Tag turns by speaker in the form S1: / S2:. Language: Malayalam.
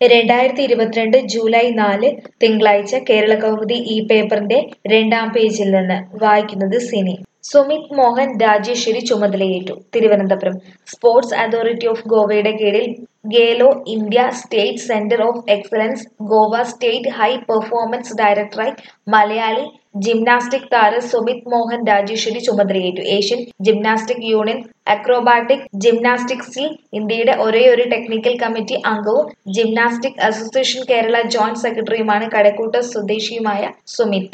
S1: രണ്ടായിരത്തി ഇരുപത്തിരണ്ട് ജൂലൈ നാല് തിങ്കളാഴ്ച കേരള കൗമുദി ഈ പേപ്പറിന്റെ രണ്ടാം പേജിൽ നിന്ന് വായിക്കുന്നത് സിനി സുമിത് മോഹൻ രാജേശ്വരി ചുമതലയേറ്റു തിരുവനന്തപുരം സ്പോർട്സ് അതോറിറ്റി ഓഫ് ഗോവയുടെ കീഴിൽ Khelo India state centre of excellence Goa state high performance ഡയറക്ടറായി മലയാളി ജിംനാസ്റ്റിക് താരം സുമിത് മോഹൻ രാജേശ്വരി ചുമതലയേറ്റു ഏഷ്യൻ ജിംനാസ്റ്റിക് യൂണിയൻ അക്രോബാറ്റിക് ജിംനാസ്റ്റിക്സിൽ ഇന്ത്യയുടെ ഒരേയൊരു ടെക്നിക്കൽ കമ്മിറ്റി അംഗവും ജിംനാസ്റ്റിക് അസോസിയേഷൻ കേരള ജോയിന്റ് സെക്രട്ടറിയുമാണ് കഴക്കൂട്ടം സ്വദേശിയുമായ സുമിത്